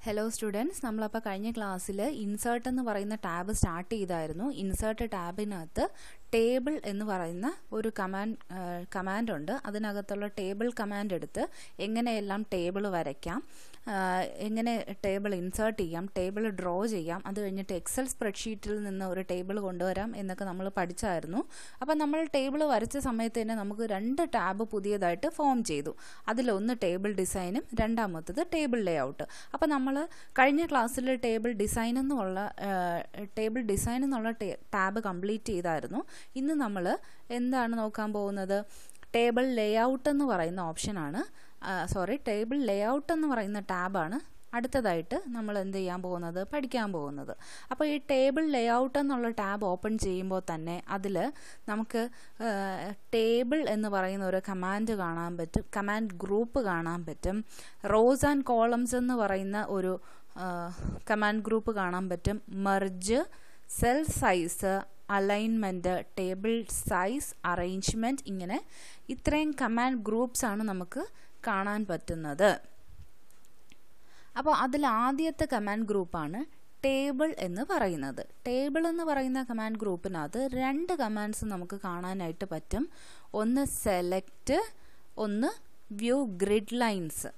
hello students നമ്മളപ്പോൾ കഴിഞ്ഞ ക്ലാസ്സിൽ ഇൻസേർട്ട് എന്ന് പറയുന്ന ടാബ് സ്റ്റാർട്ട് ചെയ്തായിരുന്നു ഇൻസേർട്ട് ടാബിനകത്ത് ടേബിൾ എന്ന് പറയുന്ന ഒരു കമാൻഡ് കമാൻഡ് ഉണ്ട് അതിനകത്തുള്ള ടേബിൾ കമാൻഡ് എടുത്ത് എങ്ങനെയെല്ലാം ടേബിൾ വരയ്ക്കാം എങ്ങനെ ടേബിൾ ഇൻസേർട്ട് ചെയ്യാം ടേബിൾ ഡ്രോ ചെയ്യാം അത് കഴിഞ്ഞിട്ട് എക്സൽ സ്പ്രെഡ്ഷീറ്റിൽ നിന്ന് ഒരു ടേബിൾ കൊണ്ടുവരാം എന്നൊക്കെ നമ്മൾ പഠിച്ചായിരുന്നു അപ്പോൾ നമ്മൾ ടേബിൾ വരച്ച സമയത്ത് തന്നെ നമുക്ക് രണ്ട് ടാബ് പുതിയതായിട്ട് ഫോം ചെയ്തു അതിലൊന്ന് ടേബിൾ ഡിസൈനും രണ്ടാമത്തത് ടേബിൾ ലേ ഔട്ട് അപ്പോൾ നമ്മൾ കഴിഞ്ഞ ക്ലാസ്സിൽ ടേബിൾ ഡിസൈൻ എന്നുള്ള ടേബിൾ ഡിസൈൻ എന്നുള്ള ടാബ് കംപ്ലീറ്റ് ചെയ്തായിരുന്നു ഇന്ന് നമ്മൾ എന്താണ് നോക്കാൻ പോകുന്നത് ടേബിൾ ലേ ഔട്ട് എന്ന് പറയുന്ന ഓപ്ഷനാണ് സോറി ടേബിൾ ലേ ഔട്ട് എന്ന് പറയുന്ന ടാബാണ് അടുത്തതായിട്ട് നമ്മൾ എന്ത് ചെയ്യാൻ പോകുന്നത് പഠിക്കാൻ പോകുന്നത് അപ്പോൾ ഈ ടേബിൾ ലേ ഔട്ട് എന്നുള്ള ടാബ് ഓപ്പൺ ചെയ്യുമ്പോൾ തന്നെ അതിൽ നമുക്ക് ടേബിൾ എന്ന് പറയുന്ന ഒരു കമാൻഡ് കാണാൻ പറ്റും കമാൻഡ് ഗ്രൂപ്പ് കാണാൻ പറ്റും റോസ് ആൻഡ് കോളംസ് എന്ന് പറയുന്ന ഒരു കമാൻഡ് ഗ്രൂപ്പ് കാണാൻ പറ്റും merge cell size alignment table size arrangement ഇങ്ങനെ ഇത്രയും കമാൻഡ് ഗ്രൂപ്പ്സ് ആണ് നമുക്ക് കാണാൻ പറ്റുന്നത് അപ്പോൾ അതിൽ ആദ്യത്തെ കമാൻഡ് ഗ്രൂപ്പാണ് ടേബിൾ എന്ന് പറയുന്നത് ടേബിൾ എന്ന് പറയുന്ന കമാൻഡ് ഗ്രൂപ്പിനകത്ത് രണ്ട് കമാൻഡ്സ് നമുക്ക് കാണാനായിട്ട് പറ്റും ഒന്ന് സെലക്ട് ഒന്ന് വ്യൂ ഗ്രിഡ് ലൈൻസ്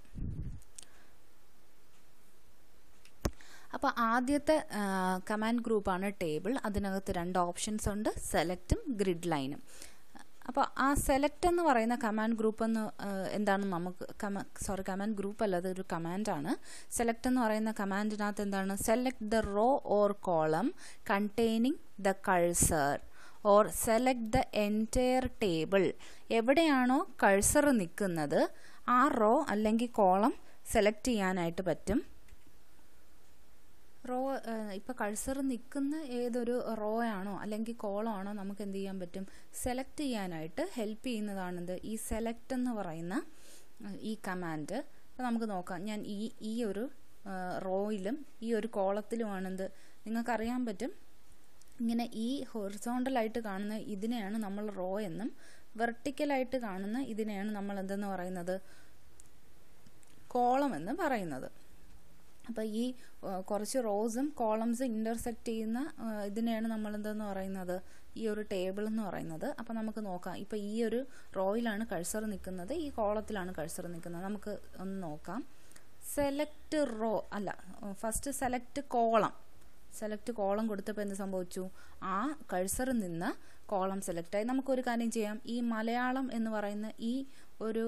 അപ്പോൾ ആദ്യത്തെ കമാൻഡ് ഗ്രൂപ്പാണ് ടേബിൾ അതിനകത്ത് രണ്ട് ഓപ്ഷൻസ് ഉണ്ട് സെലക്റ്റും ഗ്രിഡ് ലൈനും അപ്പോൾ ആ സെലക്ട് എന്ന് പറയുന്ന കമാൻഡ് ഗ്രൂപ്പ് എന്ന് എന്താണെന്ന് നമുക്ക് കമ സോറി കമാൻഡ് ഗ്രൂപ്പ് അല്ല അതൊരു കമാൻഡാണ് സെലക്ട് എന്ന് പറയുന്ന കമാൻഡിനകത്ത് എന്താണ് select the row or column containing the cursor or select the entire table എവിടെയാണോ കൾസർ നിൽക്കുന്നത് ആ റോ അല്ലെങ്കിൽ കോളം സെലക്ട് ചെയ്യാനായിട്ട് പറ്റും റോ ഇപ്പോൾ കഴ്സർ നിൽക്കുന്ന ഏതൊരു റോ ആണോ അല്ലെങ്കിൽ കോളം ആണോ നമുക്ക് എന്ത് ചെയ്യാൻ പറ്റും സെലക്ട് ചെയ്യാനായിട്ട് ഹെൽപ്പ് ചെയ്യുന്നതാണിത് ഈ സെലക്ട് എന്ന് പറയുന്ന ഈ കമാൻഡ് അപ്പോൾ നമുക്ക് നോക്കാം ഞാൻ ഈ ഈ ഒരു റോയിലും ഈ ഒരു കോളത്തിലുമാണെന്ത് നിങ്ങൾക്കറിയാൻ പറ്റും ഇങ്ങനെ ഈ ഹൊറിസോണ്ടലായിട്ട് കാണുന്ന ഇതിനെയാണ് നമ്മൾ റോ എന്നും വെർട്ടിക്കലായിട്ട് കാണുന്ന ഇതിനെയാണ് നമ്മൾ എന്തെന്ന് പറയുന്നത് കോളം എന്ന് പറയുന്നത് അപ്പോൾ ഈ കുറച്ച് റോസും കോളംസും ഇൻ്റർസെക്റ്റ് ചെയ്യുന്ന ഇതിനെയാണ് നമ്മൾ എന്തെന്ന് പറയുന്നത് ഈ ഒരു ടേബിൾ എന്ന് പറയുന്നത് അപ്പോൾ നമുക്ക് നോക്കാം ഇപ്പോൾ ഈ ഒരു റോയിലാണ് കഴ്സർ നിൽക്കുന്നത് ഈ കോളത്തിലാണ് കഴ്സർ നിൽക്കുന്നത് നമുക്ക് ഒന്ന് നോക്കാം സെലക്ട് റോ അല്ല first select column select column കൊടുത്തപ്പോൾ എന്ത് സംഭവിച്ചു ആ കഴ്സറിൽ നിന്ന് കോളം സെലക്ട് ആയി നമുക്കൊരു കാര്യം ചെയ്യാം ഈ മലയാളം എന്ന് പറയുന്ന ഈ ഒരു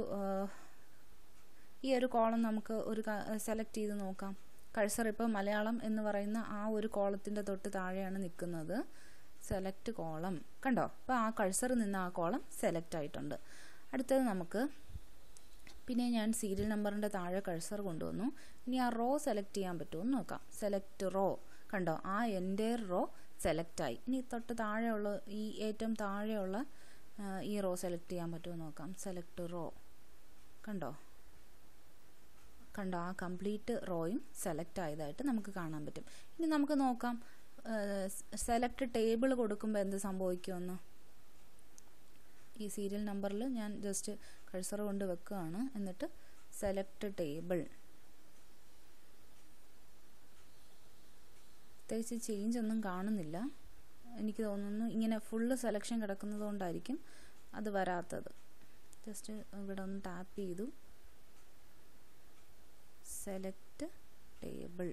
ഈ ഒരു കോളം നമുക്ക് ഒരു സെലക്ട് ചെയ്ത് നോക്കാം കഴ്സർ ഇപ്പോൾ മലയാളം എന്ന് പറയുന്ന ആ ഒരു കോളത്തിൻ്റെ തൊട്ട് താഴെയാണ് നിൽക്കുന്നത് സെലക്ട് കോളം കണ്ടോ അപ്പോൾ ആ കഴ്സറിൽ നിന്ന് ആ കോളം സെലക്ട് ആയിട്ടുണ്ട് അടുത്തത് നമുക്ക് പിന്നെ ഞാൻ സീരിയൽ നമ്പറിൻ്റെ താഴെ കഴ്സർ കൊണ്ടുവന്നു ഇനി ആ റോ സെലക്ട് ചെയ്യാൻ പറ്റുമോ എന്ന് നോക്കാം സെലക്ട് റോ കണ്ടോ ആ എൻ്റെ റോ സെലക്ട് ആയി ഇനി തൊട്ട് താഴെയുള്ള ഈ ഏറ്റവും താഴെയുള്ള ഈ റോ സെലക്ട് ചെയ്യാൻ പറ്റുമോ നോക്കാം സെലക്ട് റോ കണ്ടോ കണ്ടോ ആ കംപ്ലീറ്റ് റോയും സെലക്ട് ആയതായിട്ട് നമുക്ക് കാണാൻ പറ്റും ഇനി നമുക്ക് നോക്കാം സെലക്ട് ടേബിൾ കൊടുക്കുമ്പോൾ എന്ത് സംഭവിക്കുമെന്ന് ഈ സീരിയൽ നമ്പറിൽ ഞാൻ ജസ്റ്റ് കഴ്സർ കൊണ്ട് വെക്കുകയാണ് എന്നിട്ട് സെലക്ട് ടേബിൾ പ്രത്യേകിച്ച് ചേഞ്ച് ഒന്നും കാണുന്നില്ല എനിക്ക് തോന്നുന്നു ഇങ്ങനെ ഫുള്ള് സെലക്ഷൻ കിടക്കുന്നത് കൊണ്ടായിരിക്കും അത് വരാത്തത് ജസ്റ്റ് ഇവിടെ ഒന്ന് ടാപ്പ് ചെയ്തു സെലക്ട് ടേബിൾ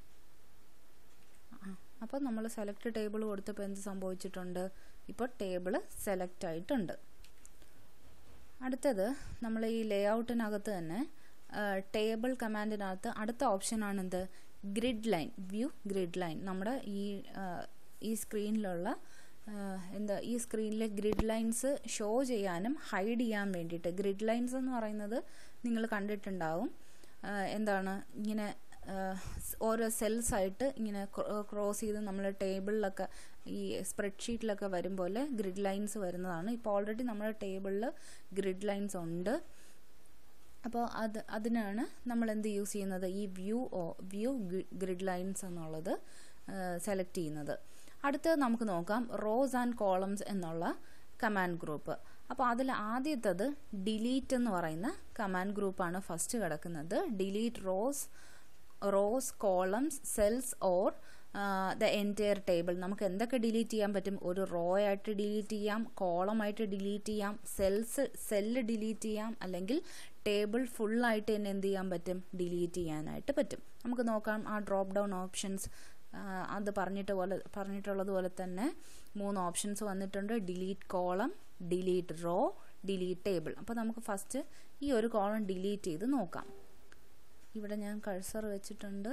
അപ്പോൾ നമ്മൾ സെലക്ട് ടേബിൾ കൊടുത്തപ്പോൾ എന്ത് സംഭവിച്ചിട്ടുണ്ട് ഇപ്പോൾ ടേബിൾ സെലക്ട് ആയിട്ടുണ്ട് അടുത്തത് നമ്മൾ ഈ ലേ ഔട്ടിനകത്ത് തന്നെ ടേബിൾ കമാൻഡിനകത്ത് അടുത്ത ഓപ്ഷനാണ് എന്ത് grid line view grid line നമ്മുടെ ഈ ഈ സ്ക്രീനിലുള്ള എന്താ ഈ സ്ക്രീനിലെ ഗ്രിഡ് ലൈൻസ് ഷോ ചെയ്യാനും ഹൈഡ് ചെയ്യാൻ വേണ്ടിയിട്ട് ഗ്രിഡ് ലൈൻസ് എന്ന് പറയുന്നത് നിങ്ങൾ കണ്ടിട്ടുണ്ടാവും എന്താണ് ഇങ്ങനെ ഓരോ സെൽസ് ആയിട്ട് ഇങ്ങനെ ക്രോസ് ചെയ്ത് നമ്മൾ ടേബിളിലൊക്കെ ഈ സ്പ്രെഡ്ഷീറ്റിലൊക്കെ വരും പോലെ ഗ്രിഡ് ലൈൻസ് വരുന്നതാണ് ഇപ്പോൾ ഓൾറെഡി നമ്മുടെ ടേബിളിൽ ഗ്രിഡ് ലൈൻസ് ഉണ്ട് അപ്പോൾ അത് അതിനാണ് നമ്മൾ എന്ത് യൂസ് ചെയ്യുന്നത് ഈ വ്യൂ ഓ വ്യൂ ഗ്രിഡ് ലൈൻസ് എന്നുള്ളത് സെലക്ട് ചെയ്യുന്നത് അടുത്തത് നമുക്ക് നോക്കാം റോസ് ആൻഡ് കോളംസ് എന്നുള്ള കമാൻഡ് ഗ്രൂപ്പ് അപ്പോൾ അതിൽ ആദ്യത്തത് ഡിലീറ്റ് എന്ന് പറയുന്ന കമാൻഡ് ഗ്രൂപ്പാണ് ഫസ്റ്റ് കിടക്കുന്നത് delete rows rows columns cells or the entire table നമുക്ക് എന്തൊക്കെ ഡിലീറ്റ് ചെയ്യാൻ പറ്റും ഒരു റോ ആയിട്ട് ഡിലീറ്റ് ചെയ്യാം കോളമായിട്ട് ഡിലീറ്റ് ചെയ്യാം സെൽസ് സെല്ല് ഡിലീറ്റ് ചെയ്യാം അല്ലെങ്കിൽ ടേബിൾ ഫുള്ളായിട്ട് തന്നെ എന്ത് ചെയ്യാൻ പറ്റും ഡിലീറ്റ് ചെയ്യാനായിട്ട് പറ്റും നമുക്ക് നോക്കാം ആ ഡ്രോപ്പ് ഡൗൺ ഓപ്ഷൻസ് അത് പറഞ്ഞിട്ട് പോലെ പറഞ്ഞിട്ടുള്ളത് പോലെ തന്നെ മൂന്ന് ഓപ്ഷൻസ് വന്നിട്ടുണ്ട് delete column delete row delete table അപ്പോൾ നമുക്ക് ഫസ്റ്റ് ഈ ഒരു കോളം ഡിലീറ്റ് ചെയ്ത് നോക്കാം ഇവിടെ ഞാൻ കഴ്സർ വെച്ചിട്ടുണ്ട്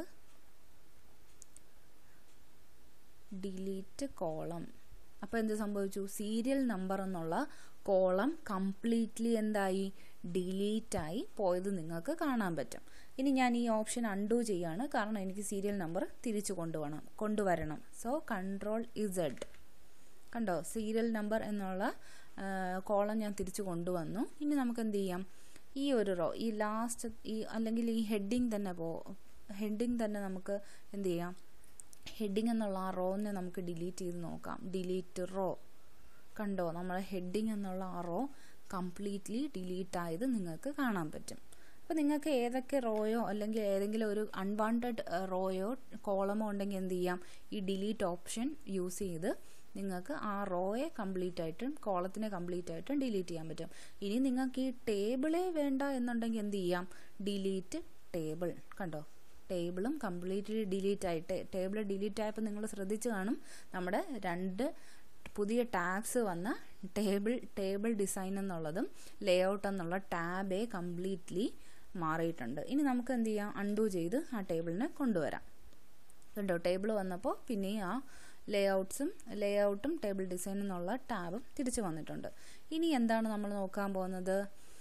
ഡിലീറ്റ് കോളം അപ്പോൾ എന്ത് സംഭവിച്ചു സീരിയൽ നമ്പർ എന്നുള്ള കോളം കംപ്ലീറ്റ്ലി എന്തായി ഡിലീറ്റായി പോയത് നിങ്ങൾക്ക് കാണാൻ പറ്റും ഇനി ഞാൻ ഈ ഓപ്ഷൻ അൺഡു ചെയ്യാണ് കാരണം എനിക്ക് സീരിയൽ നമ്പർ തിരിച്ചു കൊണ്ടുപോകണം കൊണ്ടുവരണം സോ കൺട്രോൾ ഇസഡ് കണ്ടോ സീരിയൽ നമ്പർ എന്നുള്ള കോളം ഞാൻ തിരിച്ചു കൊണ്ടുവന്നു ഇനി നമുക്ക് എന്ത് ചെയ്യാം ഈ ഒരു റോ ഈ ലാസ്റ്റ് ഈ അല്ലെങ്കിൽ ഈ ഹെഡിങ് തന്നെ പോ ഹെഡിങ് തന്നെ നമുക്ക് എന്ത് ചെയ്യാം ഹെഡിങ് എന്നുള്ള ആ റോനെ നമുക്ക് ഡിലീറ്റ് ചെയ്ത് നോക്കാം ഡിലീറ്റ് റോ കണ്ടോ നമ്മളെ ഹെഡിങ് എന്നുള്ള ആ റോ കംപ്ലീറ്റ്ലി ഡിലീറ്റ് ആയത് നിങ്ങൾക്ക് കാണാൻ പറ്റും അപ്പോൾ നിങ്ങൾക്ക് ഏതൊക്കെ റോയോ അല്ലെങ്കിൽ ഏതെങ്കിലും ഒരു അൺവാണ്ടഡ് റോയോ കോളമോ ഉണ്ടെങ്കിൽ എന്ത് ചെയ്യാം ഈ ഡിലീറ്റ് ഓപ്ഷൻ യൂസ് ചെയ്ത് നിങ്ങൾക്ക് ആ റോയെ കംപ്ലീറ്റ് ആയിട്ടും കോളത്തിനെ കംപ്ലീറ്റ് ആയിട്ടും ഡിലീറ്റ് ചെയ്യാൻ പറ്റും ഇനി നിങ്ങൾക്ക് ഈ ടേബിളേ വേണ്ട എന്നുണ്ടെങ്കിൽ എന്ത് ചെയ്യാം ഡിലീറ്റ് ടേബിൾ കണ്ടോ ടേബിളും കംപ്ലീറ്റ്ലി ഡിലീറ്റ് ആയിട്ട് ടേബിൾ ഡിലീറ്റ് ആയപ്പോൾ നിങ്ങൾ ശ്രദ്ധിച്ചു കാണും നമ്മുടെ രണ്ട് പുതിയ ടാബ്സ് വന്ന ടേബിൾ ടേബിൾ ഡിസൈൻ എന്നുള്ളതും ലേ ഔട്ട് എന്നുള്ള ടാബേ കംപ്ലീറ്റ്ലി മാറിയിട്ടുണ്ട് ഇനി നമുക്ക് എന്ത് ചെയ്യാം അൺഡു ചെയ്ത് ആ ടേബിളിനെ കൊണ്ടുവരാം കണ്ടോ ടേബിൾ വന്നപ്പോൾ പിന്നെയും ആ ലേ ഔട്ട്സും ലേ ഔട്ടും ടേബിൾ ഡിസൈൻ എന്നുള്ള ടാബും തിരിച്ചു വന്നിട്ടുണ്ട് ഇനി എന്താണ് നമ്മൾ നോക്കാൻ പോകുന്നത്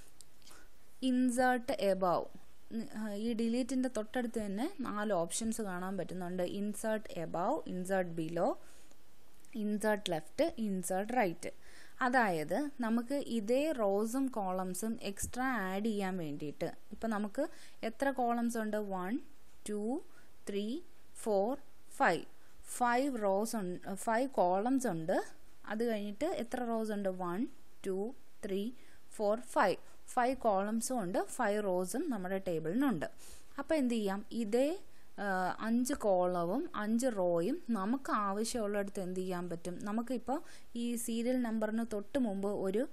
ഇൻസേർട്ട് എബവ് ഈ ഡിലീറ്റിൻ്റെ തൊട്ടടുത്ത് തന്നെ നാല് ഓപ്ഷൻസ് കാണാൻ പറ്റുന്നുണ്ട് insert above insert below insert left insert right അതായത് നമുക്ക് ഇതേ റോസും കോളംസും എക്സ്ട്രാ ആഡ് ചെയ്യാൻ വേണ്ടിയിട്ട് ഇപ്പം നമുക്ക് എത്ര കോളംസ് ഉണ്ട് one two three four five five rows ഉണ്ട് ഫൈവ് കോളംസ് ഉണ്ട് അത് കഴിഞ്ഞിട്ട് എത്ര റോസ് ഉണ്ട് one two three four five five കോളംസും ഉണ്ട് ഫൈവ് റോസും നമ്മുടെ ടേബിളിനുണ്ട് അപ്പോൾ എന്ത് ചെയ്യാം ഇതേ അഞ്ച് കോളവും അഞ്ച് റോയും നമുക്ക് ആവശ്യമുള്ളിടത്ത് എന്ത് ചെയ്യാൻ പറ്റും നമുക്കിപ്പോൾ ഈ സീരിയൽ നമ്പറിന് തൊട്ട് മുമ്പ് ഒരു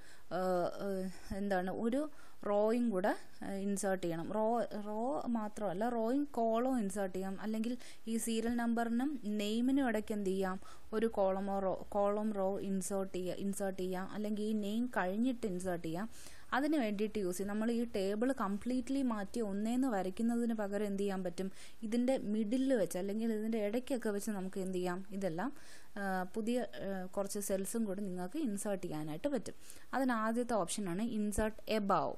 എന്താണ് ഒരു റോയും കൂടെ ഇൻസേർട്ട് ചെയ്യണം റോ റോ മാത്രമല്ല റോയും കോളവും ഇൻസേർട്ട് ചെയ്യാം അല്ലെങ്കിൽ ഈ സീരിയൽ നമ്പറിനും നെയിമിനും ഇടയ്ക്ക് എന്ത് ചെയ്യാം ഒരു കോളമോ റോ കോളം റോ ഇൻസേർട്ട് ചെയ്യുക ഇൻസേർട്ട് ചെയ്യാം അല്ലെങ്കിൽ ഈ നെയിം കഴിഞ്ഞിട്ട് ഇൻസേർട്ട് ചെയ്യാം അതിന് വേണ്ടിയിട്ട് യൂസ് ചെയ്യും നമ്മൾ ഈ ടേബിൾ കംപ്ലീറ്റ്ലി മാറ്റി ഒന്നേന്ന് വരയ്ക്കുന്നതിന് പകരം എന്ത് ചെയ്യാൻ പറ്റും ഇതിൻ്റെ മിഡിലിൽ വെച്ച് അല്ലെങ്കിൽ ഇതിൻ്റെ ഇടയ്ക്കൊക്കെ വെച്ച് നമുക്ക് എന്ത് ചെയ്യാം ഇതെല്ലാം പുതിയ കുറച്ച് സെൽസും കൂടി നിങ്ങൾക്ക് ഇൻസേർട്ട് ചെയ്യാനായിട്ട് പറ്റും അതിന് ആദ്യത്തെ ഓപ്ഷനാണ് insert above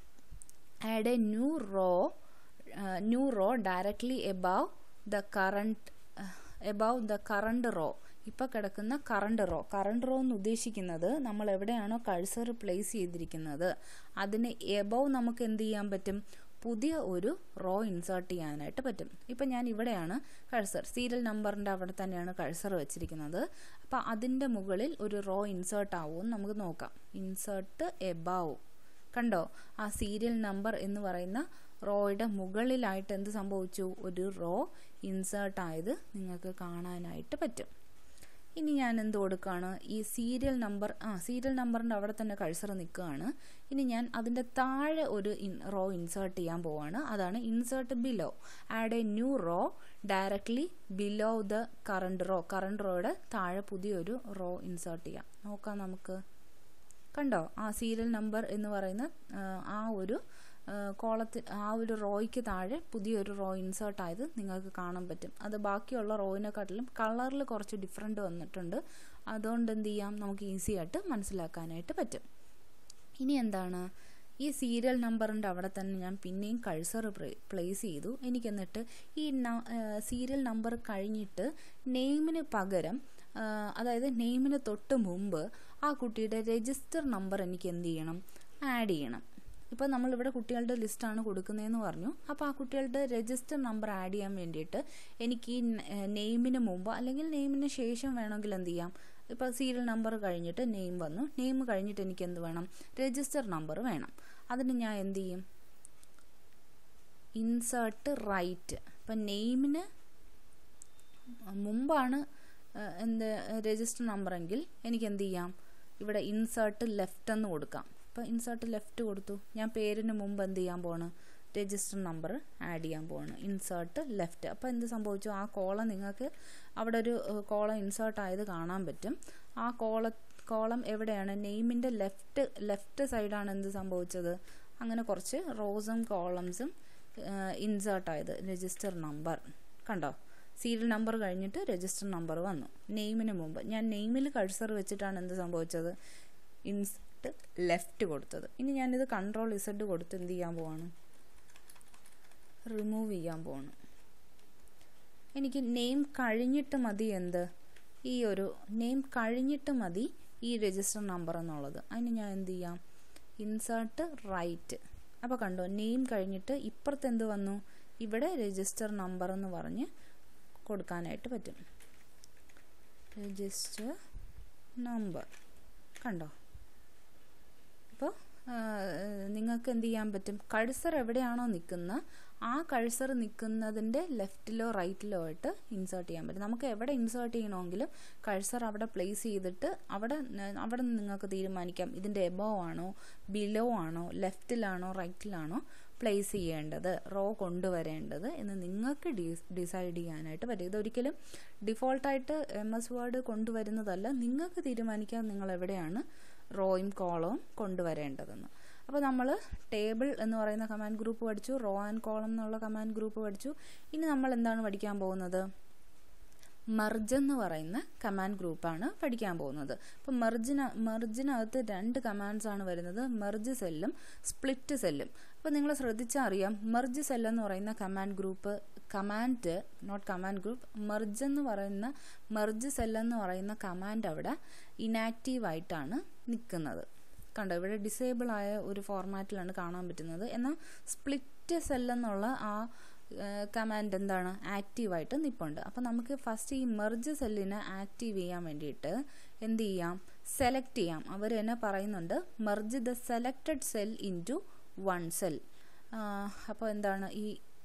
add a new row new row directly above the current above the current row ഇപ്പോൾ കിടക്കുന്ന കറണ്ട് റോ കറണ്ട് റോ എന്ന് ഉദ്ദേശിക്കുന്നത് നമ്മൾ എവിടെയാണോ കഴ്സർ പ്ലേസ് ചെയ്തിരിക്കുന്നത് അതിന് എബവ് നമുക്ക് എന്ത് ചെയ്യാൻ പറ്റും പുതിയ ഒരു റോ ഇൻസേർട്ട് ചെയ്യാനായിട്ട് പറ്റും ഇപ്പം ഞാൻ ഇവിടെയാണ് കഴ്സർ സീരിയൽ നമ്പറിൻ്റെ അവിടെ തന്നെയാണ് കഴ്സർ വെച്ചിരിക്കുന്നത് അപ്പോൾ അതിൻ്റെ മുകളിൽ ഒരു റോ ഇൻസേർട്ട് ആവുമെന്ന് നമുക്ക് നോക്കാം ഇൻസേർട്ട് എബവ് കണ്ടോ ആ സീരിയൽ നമ്പർ എന്ന് പറയുന്ന റോയുടെ മുകളിലായിട്ട് എന്ത് സംഭവിച്ചു ഒരു റോ ഇൻസേർട്ട് ആയത് നിങ്ങൾക്ക് കാണാനായിട്ട് പറ്റും ഇനി ഞാൻ എന്ത് കൊടുക്കുകയാണ് ഈ സീരിയൽ നമ്പർ ആ സീരിയൽ നമ്പറിൻ്റെ അവിടെ തന്നെ കഴ്സർ നിൽക്കുകയാണ് ഇനി ഞാൻ അതിൻ്റെ താഴെ ഒരു ഇൻ റോ ഇൻസേർട്ട് ചെയ്യാൻ പോവാണ് അതാണ് insert below add a new row directly below the current row current റോയുടെ താഴെ പുതിയൊരു റോ ഇൻസേർട്ട് ചെയ്യാം നോക്കാം നമുക്ക് കണ്ടോ ആ സീരിയൽ നമ്പർ എന്ന് പറയുന്ന ആ ഒരു കോളത്തിൽ ആ ഒരു റോയ്ക്ക് താഴെ പുതിയൊരു റോ ഇൻസേർട്ട് ആയത് നിങ്ങൾക്ക് കാണാൻ പറ്റും അത് ബാക്കിയുള്ള റോയിനെക്കാട്ടിലും കളറിൽ കുറച്ച് ഡിഫറെൻ്റ് വന്നിട്ടുണ്ട് അതുകൊണ്ട് എന്ത് ചെയ്യാം നമുക്ക് ഈസി ആയിട്ട് മനസ്സിലാക്കാനായിട്ട് പറ്റും ഇനി എന്താണ് ഈ സീരിയൽ നമ്പറിൻ്റെ അവിടെ തന്നെ ഞാൻ പിന്നെയും കഴ്സർ പ്ലേസ് ചെയ്തു എനിക്ക് എന്നിട്ട് ഈ സീരിയൽ നമ്പർ കഴിഞ്ഞിട്ട് നെയിമിന് പകരം അതായത് നെയിമിന് തൊട്ട് മുമ്പ് ആ കുട്ടിയുടെ രജിസ്റ്റർ നമ്പർ എനിക്ക് എന്ത് ചെയ്യണം ആഡ് ചെയ്യണം ഇപ്പോൾ നമ്മളിവിടെ കുട്ടികളുടെ ലിസ്റ്റാണ് കൊടുക്കുന്നതെന്ന് പറഞ്ഞു അപ്പോൾ ആ കുട്ടികളുടെ രജിസ്റ്റർ നമ്പർ ആഡ് ചെയ്യാൻ വേണ്ടിയിട്ട് എനിക്ക് ഈ നെയിമിന് മുമ്പ് അല്ലെങ്കിൽ നെയിമിന് ശേഷം വേണമെങ്കിൽ എന്ത് ചെയ്യാം ഇപ്പോൾ സീരിയൽ നമ്പർ കഴിഞ്ഞിട്ട് നെയിം വന്നു നെയിം കഴിഞ്ഞിട്ട് എനിക്ക് എന്ത് വേണം രജിസ്റ്റർ നമ്പർ വേണം അതിന് ഞാൻ എന്ത് ചെയ്യും ഇൻസേർട്ട് റൈറ്റ് ഇപ്പം അപ്പം നെയിമിന് മുമ്പാണ് എന്ത് രജിസ്റ്റർ നമ്പറെങ്കിൽ എനിക്ക് എന്ത് ചെയ്യാം ഇവിടെ ഇൻസേർട്ട് ലെഫ്റ്റ് എന്ന് കൊടുക്കാം അപ്പോൾ ഇൻസേർട്ട് ലെഫ്റ്റ് കൊടുത്തു ഞാൻ പേരിന് മുമ്പ് എന്ത് ചെയ്യാൻ പോവാണ് രജിസ്റ്റർ നമ്പർ ആഡ് ചെയ്യാൻ പോവാണ് ഇൻസേർട്ട് ലെഫ്റ്റ് അപ്പോൾ എന്ത് സംഭവിച്ചു ആ കോളം നിങ്ങൾക്ക് അവിടെ ഒരു കോളം ഇൻസേർട്ട് ആയത് കാണാൻ പറ്റും ആ കോള കോളം എവിടെയാണ് നെയിമിൻ്റെ ലെഫ്റ്റ് ലെഫ്റ്റ് സൈഡാണ് എന്ത് സംഭവിച്ചത് അങ്ങനെ കുറച്ച് റോസും കോളംസും ഇൻസേർട്ട് ആയത് രജിസ്റ്റർ നമ്പർ കണ്ടോ സീരിയൽ നമ്പർ കഴിഞ്ഞിട്ട് രജിസ്റ്റർ നമ്പർ വന്നു നെയിമിന് മുമ്പ് ഞാൻ നെയിമിൽ കഴ്സർ വെച്ചിട്ടാണ് എന്ത് സംഭവിച്ചത് ഇൻസെർട്ട് ലെഫ്റ്റ് കൊടുത്തത് ഇനി ഞാനിത് കൺട്രോൾ ഇസഡ് കൊടുത്ത് എന്ത് ചെയ്യാൻ പോവാണ് റിമൂവ് ചെയ്യാൻ പോവാണ് എനിക്ക് നെയിം കഴിഞ്ഞിട്ട് മതി എന്ത് ഈ ഒരു നെയിം കഴിഞ്ഞിട്ട് മതി ഈ രജിസ്റ്റർ നമ്പർ എന്നുള്ളത് അതിന് ഞാൻ എന്ത് ചെയ്യാം ഇൻസേർട്ട് റൈറ്റ് അപ്പോൾ കണ്ടോ നെയിം കഴിഞ്ഞിട്ട് ഇപ്പുറത്ത് എന്ത് വന്നു ഇവിടെ രജിസ്റ്റർ നമ്പർ എന്ന് പറഞ്ഞ് കൊടുക്കാനായിട്ട് പറ്റും രജിസ്റ്റർ നമ്പർ കണ്ടോ അപ്പോൾ നിങ്ങൾക്ക് എന്ത് ചെയ്യാൻ പറ്റും കഴ്സർ എവിടെയാണോ നിൽക്കുന്ന ആ കഴ്സർ നിൽക്കുന്നതിൻ്റെ ലെഫ്റ്റിലോ റൈറ്റിലോ ആയിട്ട് ഇൻസേർട്ട് ചെയ്യാൻ പറ്റും നമുക്ക് എവിടെ ഇൻസേർട്ട് ചെയ്യണമെങ്കിലും കഴ്സർ അവിടെ പ്ലേസ് ചെയ്തിട്ട് അവിടെ അവിടെ നിങ്ങൾക്ക് തീരുമാനിക്കാം ഇതിൻ്റെ എബോവ് ആണോ ബിലോ ആണോ ലെഫ്റ്റിലാണോ റൈറ്റിലാണോ പ്ലേസ് ചെയ്യേണ്ടത് റോ കൊണ്ടുവരേണ്ടത് എന്ന് നിങ്ങൾക്ക് ഡിസൈഡ് ചെയ്യാനായിട്ട് പറ്റും ഇതൊരിക്കലും ഡിഫോൾട്ടായിട്ട് എം എസ് വേർഡ് കൊണ്ടുവരുന്നതല്ല നിങ്ങൾക്ക് തീരുമാനിക്കാം നിങ്ങൾ എവിടെയാണ് റോയും കോളവും കൊണ്ടുവരേണ്ടതെന്ന് അപ്പോൾ നമ്മൾ ടേബിൾ എന്ന് പറയുന്ന കമാൻഡ് ഗ്രൂപ്പ് പഠിച്ചു റോ ആൻഡ് കോളം എന്നുള്ള കമാൻഡ് ഗ്രൂപ്പ് പഠിച്ചു ഇനി നമ്മൾ എന്താണ് പഠിക്കാൻ പോകുന്നത് മെർജ് എന്ന് പറയുന്ന കമാൻഡ് ഗ്രൂപ്പാണ് പഠിക്കാൻ പോകുന്നത് അപ്പോൾ മെർജിന മെർജിനകത്ത് രണ്ട് കമാൻഡ്സ് ആണ് വരുന്നത് മെർജ് സെല്ലും സ്പ്ലിറ്റ് സെല്ലും അപ്പോൾ നിങ്ങൾ ശ്രദ്ധിച്ചാൽ അറിയാം മെർജ് സെൽ എന്ന് പറയുന്ന command group command not command group merge എന്ന് പറയുന്ന മെർജ് സെൽ എന്ന് പറയുന്ന കമാൻഡ് അവിടെ ഇനാക്റ്റീവ് ആയിട്ടാണ് നിൽക്കുന്നത് കണ്ടോ ഇവിടെ ഡിസേബിൾ ആയ ഒരു ഫോർമാറ്റിലാണ് കാണാൻ പറ്റുന്നത് എന്നാൽ സ്പ്ലിറ്റ് സെൽ എന്നുള്ള ആ കമാൻഡ് എന്താണ് ആക്റ്റീവായിട്ട് നിൽപ്പുണ്ട് അപ്പോൾ നമുക്ക് ഫസ്റ്റ് ഈ മെർജ് സെല്ലിനെ ആക്റ്റീവ് ചെയ്യാൻ വേണ്ടിയിട്ട് എന്ത് ചെയ്യാം സെലക്ട് ചെയ്യാം അവർ എന്നെ പറയുന്നുണ്ട് merge the selected cell into one cell അപ്പോൾ എന്താണ് ഈ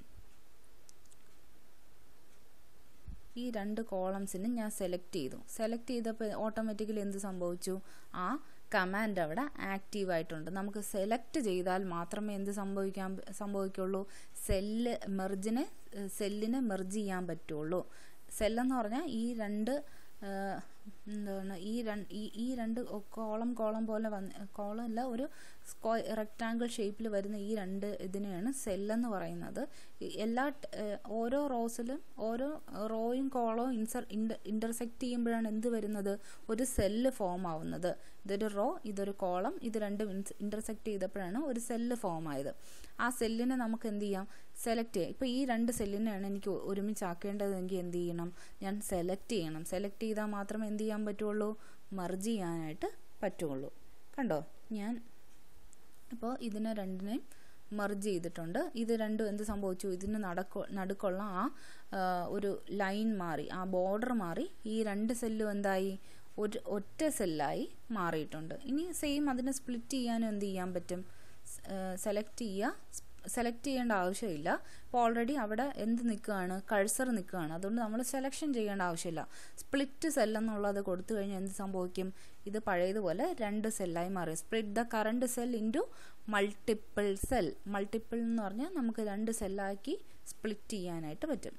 ഈ രണ്ട് കോളംസിനും ഞാൻ സെലക്ട് ചെയ്തു സെലക്ട് ചെയ്തപ്പോൾ ഓട്ടോമാറ്റിക്കലി എന്ത് സംഭവിച്ചു ആ കമാൻഡ് അവിടെ ആക്റ്റീവ് ആയിട്ടുണ്ട് നമുക്ക് സെലക്ട് ചെയ്താൽ മാത്രമേ എന്ത് സംഭവിക്കാൻ സംഭവിക്കുള്ളൂ സെല്ല് മെർജിനെ സെല്ലിനെ മെർജ് ചെയ്യാൻ പറ്റുള്ളൂ സെല്ലെന്ന് പറഞ്ഞാൽ ഈ രണ്ട് എന്താണ് ഈ രണ്ട് ഈ ഈ രണ്ട് കോളം കോളം പോലെ വന്ന് കോളം അല്ല ഒരു സ്ക്വ റെക്റ്റാങ്കിൾ ഷേപ്പിൽ വരുന്ന ഈ രണ്ട് ഇതിനെയാണ് സെല്ലെന്ന് പറയുന്നത് എല്ലാ ഓരോ റോസിലും ഓരോ റോയും കോളവും ഇൻസർ ഇൻ്റർസെക്റ്റ് ചെയ്യുമ്പോഴാണ് എന്ത് വരുന്നത് ഒരു സെല്ല് ഫോം ആവുന്നത് ഇതൊരു റോ ഇതൊരു കോളം ഇത് രണ്ടും ഇൻ്റർസെക്റ്റ് ചെയ്തപ്പോഴാണ് ഒരു സെല്ല് ഫോം ആയത് ആ സെല്ലിനെ നമുക്ക് എന്ത് ചെയ്യാം സെലക്ട് ചെയ്യാം ഇപ്പോൾ ഈ രണ്ട് സെല്ലിനെയാണ് എനിക്ക് ഒരുമിച്ചാക്കേണ്ടതെങ്കിൽ എന്ത് ചെയ്യണം ഞാൻ സെലക്ട് ചെയ്യണം സെലക്ട് ചെയ്താൽ മാത്രമേ എന്ത് ചെയ്യാൻ പറ്റുള്ളൂ മർജ് ചെയ്യാനായിട്ട് പറ്റുള്ളൂ കണ്ടോ ഞാൻ അപ്പോൾ ഇതിനെ രണ്ടിനെയും മർജ് ചെയ്തിട്ടുണ്ട് ഇത് രണ്ടും എന്ത് സംഭവിച്ചു ഇതിന് നടക്കു നടുക്കുള്ള ആ ഒരു ലൈൻ മാറി ആ ബോർഡർ മാറി ഈ രണ്ട് സെല്ലും എന്തായി ഒരു ഒറ്റ സെല്ലായി മാറിയിട്ടുണ്ട് ഇനി സെയിം അതിനെ സ്പ്ലിറ്റ് ചെയ്യാനും എന്ത് ചെയ്യാൻ പറ്റും സെലക്ട് ചെയ്യുക സെലക്ട് ചെയ്യേണ്ട ആവശ്യമില്ല ഇപ്പോൾ ഓൾറെഡി അവിടെ എന്ത് നിൽക്കുകയാണ് കഴ്സർ നിൽക്കുകയാണ് അതുകൊണ്ട് നമ്മൾ സെലക്ഷൻ ചെയ്യേണ്ട ആവശ്യമില്ല സ്പ്ലിറ്റ് സെൽ എന്നുള്ളത് കൊടുത്തു കഴിഞ്ഞാൽ എന്ത് സംഭവിക്കും ഇത് പഴയതുപോലെ രണ്ട് സെല്ലായി മാറി split the current cell into multiple cell multiple എന്ന് പറഞ്ഞാൽ നമുക്ക് രണ്ട് സെല്ലാക്കി സ്പ്ലിറ്റ് ചെയ്യാനായിട്ട് പറ്റും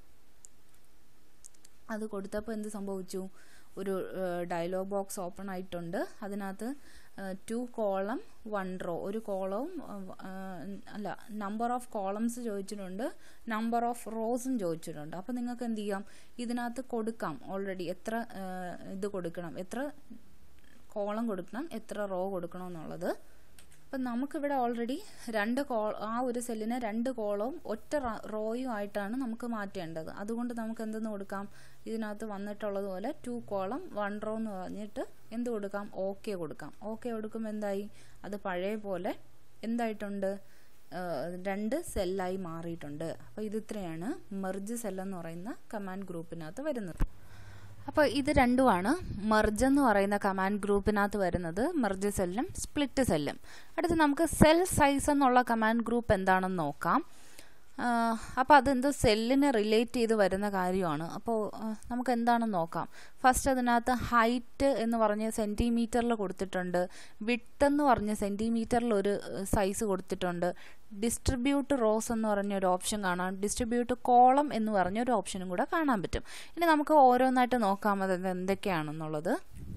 അത് കൊടുത്തപ്പോൾ എന്ത് സംഭവിച്ചു ഒരു ഡയലോഗ് ബോക്സ് ഓപ്പൺ ആയിട്ടുണ്ട് അതിനകത്ത് ടു കോളം വൺ റോ ഒരു കോളവും അല്ല നമ്പർ ഓഫ് കോളംസ് ചോദിച്ചിട്ടുണ്ട് നമ്പർ ഓഫ് റോസും ചോദിച്ചിട്ടുണ്ട് അപ്പോൾ നിങ്ങൾക്ക് എന്ത് ചെയ്യാം ഇതിനകത്ത് കൊടുക്കാം ഓൾറെഡി എത്ര ഇത് കൊടുക്കണം എത്ര കോളം കൊടുക്കണം എത്ര റോ കൊടുക്കണം എന്നുള്ളത് അപ്പം നമുക്കിവിടെ ഓൾറെഡി രണ്ട് കോ ആ ഒരു സെല്ലിനെ രണ്ട് കോളവും ഒറ്റ റോയും ആയിട്ടാണ് നമുക്ക് മാറ്റേണ്ടത് അതുകൊണ്ട് നമുക്ക് എന്തെന്ന് കൊടുക്കാം ഇതിനകത്ത് വന്നിട്ടുള്ളതുപോലെ ടു കോളം വൺ റോ എന്ന് പറഞ്ഞിട്ട് എന്ത് കൊടുക്കാം ഓക്കെ കൊടുക്കാം ഓക്കെ കൊടുക്കുമ്പോൾ എന്തായി അത് പഴയ പോലെ എന്തായിട്ടുണ്ട് രണ്ട് സെല്ലായി മാറിയിട്ടുണ്ട് അപ്പോൾ ഇത് ഇത്രയാണ് മെർജ് സെൽ എന്ന് പറയുന്ന കമാൻഡ് ഗ്രൂപ്പിനകത്ത് വരുന്നത് അപ്പോൾ ഇത് രണ്ടുമാണ് മെർജ് എന്ന് പറയുന്ന കമാൻഡ് ഗ്രൂപ്പിനകത്ത് വരുന്നത് മെർജ് സെല്ലും സ്പ്ലിറ്റ് സെല്ലും അടുത്ത് നമുക്ക് സെൽ സൈസ് എന്നുള്ള കമാൻഡ് ഗ്രൂപ്പ് എന്താണെന്ന് നോക്കാം അപ്പോൾ അതെന്തോ സെല്ലിനെ റിലേറ്റ് ചെയ്ത് വരുന്ന കാര്യമാണ് അപ്പോൾ നമുക്ക് എന്താണെന്ന് നോക്കാം ഫസ്റ്റ് അതിനകത്ത് ഹൈറ്റ് എന്ന് പറഞ്ഞ് സെൻറ്റിമീറ്ററിൽ കൊടുത്തിട്ടുണ്ട് വിട്ട് എന്ന് പറഞ്ഞ് സെൻറ്റിമീറ്ററിൽ ഒരു സൈസ് കൊടുത്തിട്ടുണ്ട് ഡിസ്ട്രിബ്യൂട്ട് റോസ് എന്ന് പറഞ്ഞ ഒരു ഓപ്ഷൻ കാണാം ഡിസ്ട്രിബ്യൂട്ട് കോളം എന്ന് പറഞ്ഞ ഒരു ഓപ്ഷനും കൂടെ കാണാൻ പറ്റും ഇനി നമുക്ക് ഓരോന്നായിട്ട് നോക്കാം അത് എന്തൊക്കെയാണെന്നുള്ളത്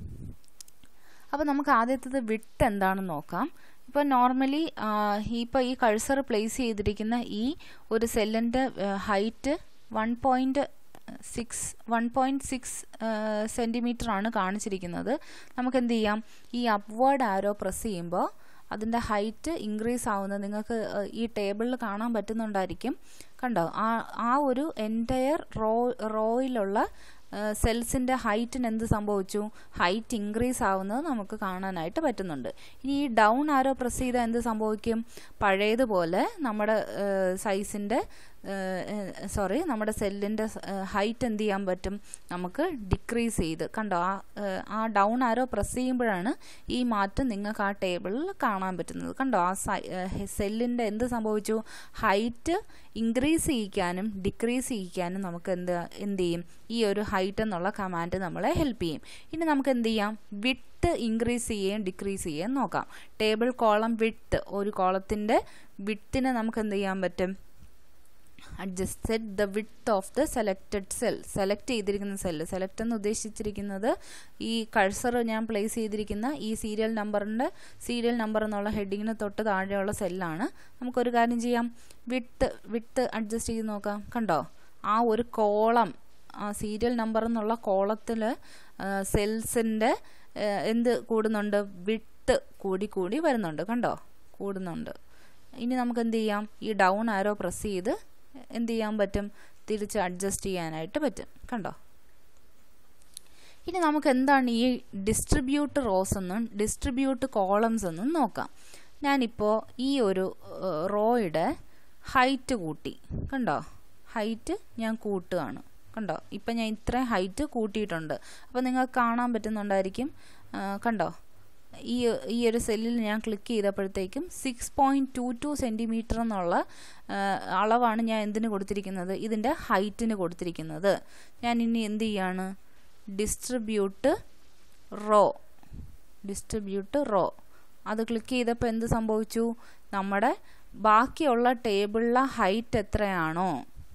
അപ്പോൾ നമുക്ക് ആദ്യത്തേത് വിട്ട് എന്താണെന്ന് നോക്കാം ഇപ്പോൾ നോർമലി ഇപ്പോൾ ഈ കഴ്സർ പ്ലേസ് ചെയ്തിരിക്കുന്ന ഈ ഒരു സെല്ലിൻ്റെ height one point six one point six centimetre ആണ് കാണിച്ചിരിക്കുന്നത് നമുക്ക് എന്ത് ചെയ്യാം ഈ അപ്വേർഡ് ആരോ പ്രസ് ചെയ്യുമ്പോൾ അതിൻ്റെ ഹൈറ്റ് ഇൻക്രീസ് ആവുന്നത് നിങ്ങൾക്ക് ഈ ടേബിളിൽ കാണാൻ പറ്റുന്നുണ്ടായിരിക്കും കണ്ടോ ആ ആ ഒരു എൻറ്റയർ റോ റോയിലുള്ള സെൽസിൻ്റെ ഹൈറ്റിന് എന്ത് സംഭവിച്ചു ഹൈറ്റ് ഇൻക്രീസ് ആവുന്നത് നമുക്ക് കാണാനായിട്ട് പറ്റുന്നുണ്ട് ഇനി ഈ ഡൗൺ ആരോ പ്രസ് ചെയ്താൽ എന്ത് സംഭവിക്കും പഴയതുപോലെ നമ്മുടെ സൈസിൻ്റെ സോറി നമ്മുടെ സെല്ലിൻ്റെ ഹൈറ്റ് എന്ത് ചെയ്യാൻ പറ്റും നമുക്ക് ഡിക്രീസ് ചെയ്ത് കണ്ടോ ആ ആ ഡൗൺ ആരോ പ്രസ് ചെയ്യുമ്പോഴാണ് ഈ മാറ്റം നിങ്ങൾക്ക് ആ ടേബിളിൽ കാണാൻ പറ്റുന്നത് കണ്ടോ ആ സെല്ലിൻ്റെ എന്ത് സംഭവിച്ചു ഹൈറ്റ് ഇൻക്രീസ് ചെയ്യിക്കാനും ഡിക്രീസ് ചെയ്യിക്കാനും നമുക്ക് എന്ത് എന്ത് ചെയ്യും ഈ ഒരു ഹൈറ്റ് എന്നുള്ള കമാൻഡ് നമ്മളെ ഹെൽപ്പ് ചെയ്യും ഇനി നമുക്ക് എന്ത് ചെയ്യാം വിട്ട് ഇൻക്രീസ് ചെയ്യുകയും ഡിക്രീസ് ചെയ്യുകയും നോക്കാം ടേബിൾ കോളം വിട്ട് ഒരു കോളത്തിൻ്റെ വിട്ടിനെ നമുക്ക് എന്ത് ചെയ്യാൻ പറ്റും adjust set the width of the selected cell select ചെയ്തിരിക്കുന്ന സെല്ല് സെലക്ട് എന്ന് ഉദ്ദേശിച്ചിരിക്കുന്നത് ഈ കഴ്സർ ഞാൻ പ്ലേസ് ചെയ്തിരിക്കുന്ന ഈ സീരിയൽ നമ്പറിൻ്റെ സീരിയൽ നമ്പർ എന്നുള്ള ഹെഡിങ്ങിന് തൊട്ട് താഴെയുള്ള സെല്ലാണ് നമുക്കൊരു കാര്യം ചെയ്യാം വിട്ട് വിട്ട് അഡ്ജസ്റ്റ് ചെയ്ത് നോക്കാം കണ്ടോ ആ ഒരു കോളം ആ സീരിയൽ നമ്പർ എന്നുള്ള കോളത്തിൽ സെൽസിൻ്റെ എന്ത് കൂടുന്നുണ്ട് വിട്ട് കൂടി കൂടി വരുന്നുണ്ട് കണ്ടോ കൂടുന്നുണ്ട് ഇനി നമുക്ക് എന്ത് ചെയ്യാം ഈ ഡൗൺ ആരോ പ്രസ് ചെയ്ത് എന്ത് ചെയ്യാൻ പറ്റും തിരിച്ച് അഡ്ജസ്റ്റ് ചെയ്യാനായിട്ട് പറ്റും കണ്ടോ ഇനി നമുക്ക് എന്താണ് ഈ ഡിസ്ട്രിബ്യൂട്ട് റോസ് എന്നും ഡിസ്ട്രിബ്യൂട്ട് കോളംസ് എന്നും നോക്കാം ഞാനിപ്പോൾ ഈ ഒരു റോയുടെ ഹൈറ്റ് കൂട്ടി കണ്ടോ ഹൈറ്റ് ഞാൻ കൂട്ടുകയാണ് കണ്ടോ ഇപ്പം ഞാൻ ഇത്രയും ഹൈറ്റ് കൂട്ടിയിട്ടുണ്ട് അപ്പോൾ നിങ്ങൾക്ക് കാണാൻ പറ്റുന്നുണ്ടായിരിക്കും കണ്ടോ ഈ ഈ ഒരു സെല്ലിൽ ഞാൻ ക്ലിക്ക് ചെയ്തപ്പോഴത്തേക്കും six point two two centimetre എന്നുള്ള അളവാണ് ഞാൻ എന്തിന് കൊടുത്തിരിക്കുന്നത് ഇതിൻ്റെ ഹൈറ്റിന് കൊടുത്തിരിക്കുന്നത് ഞാൻ ഇനി എന്ത് ചെയ്യാണ് ഡിസ്ട്രിബ്യൂട്ട് റോ ഡിസ്ട്രിബ്യൂട്ട് റോ അത് ക്ലിക്ക് ചെയ്തപ്പോൾ എന്ത് സംഭവിച്ചു നമ്മുടെ ബാക്കിയുള്ള ടേബിളിലെ ഹൈറ്റ് എത്രയാണോ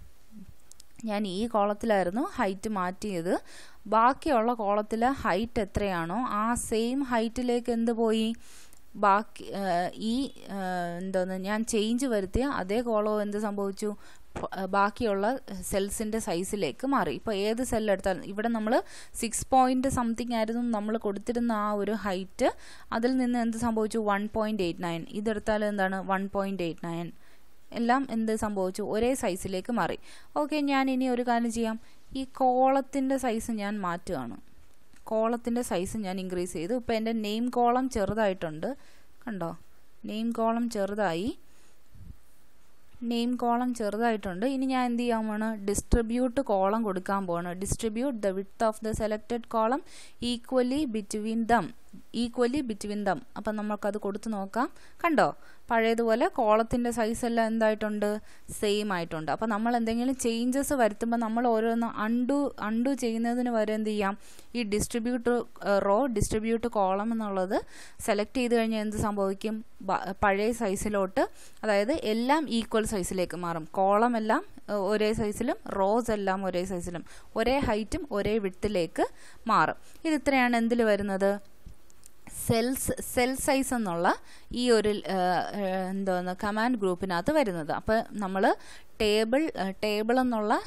ഞാൻ ഈ കോളത്തിലായിരുന്നു ഹൈറ്റ് മാറ്റിയത് ബാക്കിയുള്ള കോളത്തിലെ ഹൈറ്റ് എത്രയാണോ ആ സെയിം ഹൈറ്റിലേക്ക് എന്ത് പോയി ബാക്കി ഈ എന്തോന്ന് ഞാൻ ചേഞ്ച് വരുത്തിയ അതേ കോളവും എന്ത് സംഭവിച്ചു ബാക്കിയുള്ള സെൽസിൻ്റെ സൈസിലേക്ക് മാറി ഇപ്പോൾ ഏത് സെല്ലെടുത്താലും ഇവിടെ നമ്മൾ സിക്സ് പോയിൻറ്റ് സംതിങ് ആയിരുന്നു നമ്മൾ കൊടുത്തിരുന്ന ആ ഒരു ഹൈറ്റ് അതിൽ നിന്ന് എന്ത് സംഭവിച്ചു വൺ പോയിൻറ്റ് എയ്റ്റ് നയൻ ഇതെടുത്താൽ എന്താണ് വൺ പോയിൻറ്റ് എയ്റ്റ് നയൻ എല്ലാം എന്ത് സംഭവിച്ചു ഒരേ സൈസിലേക്ക് മാറി ഓക്കെ ഞാൻ ഇനി ഒരു കാര്യം ചെയ്യാം ഈ കോളത്തിൻ്റെ സൈസ് ഞാൻ മാറ്റുകയാണ് കോളത്തിൻ്റെ സൈസ് ഞാൻ ഇൻക്രീസ് ചെയ്തു ഇപ്പോൾ എൻ്റെ നെയിം കോളം ചെറുതായിട്ടുണ്ട് കണ്ടോ നെയിം കോളം ചെറുതായി നെയിം കോളം ചെറുതായിട്ടുണ്ട് ഇനി ഞാൻ എന്ത് ചെയ്യാൻ പോവാണ് ഡിസ്ട്രിബ്യൂട്ട് കോളം കൊടുക്കാൻ പോവാണ് distribute the width of the selected column equally between them equally between them അപ്പം നമുക്കത് കൊടുത്ത് നോക്കാം കണ്ടോ പഴയതുപോലെ കോളത്തിൻ്റെ സൈസ് എല്ലാം എന്തായിട്ടുണ്ട് സെയിം ആയിട്ടുണ്ട് അപ്പോൾ നമ്മൾ എന്തെങ്കിലും ചേഞ്ചസ് വരുത്തുമ്പോൾ നമ്മൾ ഓരോന്ന് അണ്ടു അണ്ടു ചെയ്യുന്നതിന് വരെ എന്ത് ചെയ്യാം ഈ ഡിസ്ട്രിബ്യൂട്ട് റോ ഡിസ്ട്രിബ്യൂട്ട് കോളം എന്നുള്ളത് സെലക്ട് ചെയ്ത് കഴിഞ്ഞാൽ എന്ത് സംഭവിക്കും പഴയ സൈസിലോട്ട് അതായത് എല്ലാം ഈക്വൽ സൈസിലേക്ക് മാറും കോളം എല്ലാം ഒരേ സൈസിലും റോസ് എല്ലാം ഒരേ സൈസിലും ഒരേ ഹൈറ്റും ഒരേ വിട്ടിലേക്ക് മാറും ഇത് ഇത്രയാണ് എന്തിൽ വരുന്നത് സെൽസ് സെൽ സൈസ് എന്നുള്ള ഈ ഒരു എന്തോന്ന് കമാൻഡ് ഗ്രൂപ്പിനകത്ത് വരുന്നത് അപ്പോൾ നമ്മൾ ടേബിൾ ടേബിൾ എന്നുള്ള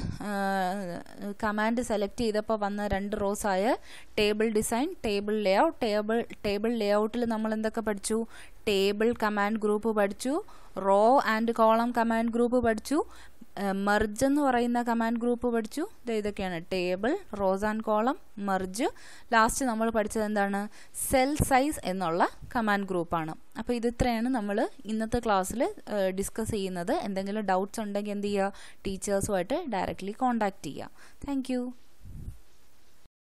കമാൻഡ് സെലക്ട് ചെയ്തപ്പോൾ വന്ന രണ്ട് റോസ് ആയ table design table layout table table ലേഔട്ടിൽ നമ്മൾ എന്തൊക്കെ പഠിച്ചു ടേബിൾ കമാൻഡ് ഗ്രൂപ്പ് പഠിച്ചു row and column command group പഠിച്ചു മെർജ് എന്ന് പറയുന്ന കമാൻഡ് ഗ്രൂപ്പ് പഠിച്ചു ഇതൊക്കെയാണ് table rows and column merge last നമ്മൾ പഠിച്ചത് എന്താണ് സെൽ സൈസ് എന്നുള്ള കമാൻഡ് ഗ്രൂപ്പാണ് അപ്പോൾ ഇത് ഇത്രയാണ് നമ്മൾ ഇന്നത്തെ ക്ലാസ്സിൽ ഡിസ്കസ് ചെയ്യുന്നത് എന്തെങ്കിലും ഡൗട്ട്സ് ഉണ്ടെങ്കിൽ എന്ത് ചെയ്യുക ടീച്ചേഴ്സുമായിട്ട് ഡയറക്റ്റ്ലി കോൺടാക്റ്റ് ചെയ്യുക താങ്ക്